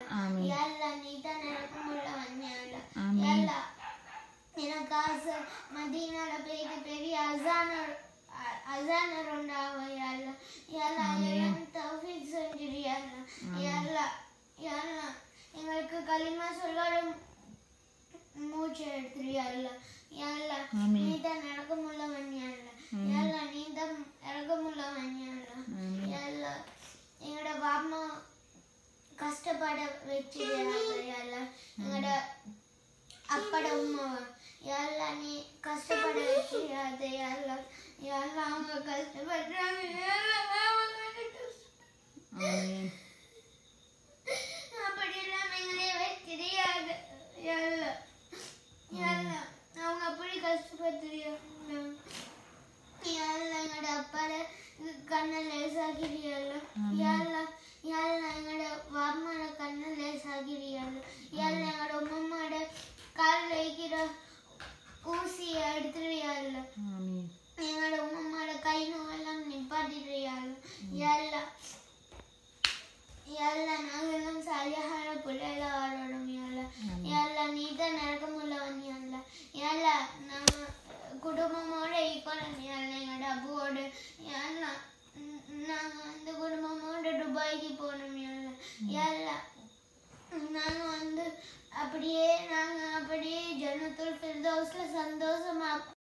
ஆமீன். யாழ்லா நீ தான் நடக்கும் உள்ளவன் யாழ்லா ஆமீன். யாழ்லா எனக்கு ஆசை மதீனால போயிட்டு பெரிய அசானர் அ- அசானர் உண்டாவ யாழ்லா யாழ்லா எல்லாம் தௌஃபீக் செஞ்சிரு யாழ்லா யாழ்லா யாழ்லா எங்களுக்கு களிமா சொல்லோட மூச்சு எடுத்துரு யாழ்லா யாழ்லா ஆமீன். நீ தான் நடக்கும் உள்ளவன் யாழ்லா யாழ்லா நீ தான் இறக்கம் உள்ளவன் யாழ்லா ஆமீன். யாழ்லா எங்களோட பாப்பா கஷ்டப்பட வச்சிருக்காங்க யாழ்லா எங்களோட அப்பட உமாவை யாழ்லா நீ கஷ்டப்பட வச்சிருக்காத யாழ்லா யாழ்லா அவங்க கஷ்டப்படுறாங்க யாழ்லா அவங்க கஷ்ட- ஆமீன் அப்படி இல்லாம எங்களே வச்சிருக்காங்க யாழ்லா யாழ்லா அவங்க அப்படி கஷ்டப்பட்டுருக்காங்க யாழ்லா எங்களோட அப்பாட கண்ணை லேசாக்கிறியாள்ல யாழ்லா யாழ்லா எங்களோட வாமாட கண்ணை லேசாக்கிறியாள்ல யாழ்லா எங்களோட உம்மம்மாட காலில் வைக்கிற ஊசியை எடுத்துறியாள்ல ஆமீன் எங்களோட உம்மம்மாட கை நோவெல்லாம் நிப்பாட்டிடுறியாள்ல யாழ்லா யாழ்லா நாங்கெல்லாம் சரியான பிள்ளைல ஆடணும் யாழ்லா யாழ்லா நீ தான் நடக்க முடியலவன் யாழ்லா யாழ்லா நாங்க குடும்பமோட ஈக்குவலன் யாழ்லா எங்களோட அப்புவோட யாழ்லா ம், நாங்க வந்து குடும்பமோட துபாய்க்கு போனோம் யாழ்லா யாழ்லா நாங்க வந்து அப்படியே நாங்க அப்படியே ஜன்னத்துல் ஃபிர்தௌஸ்ல சந்தோஷமா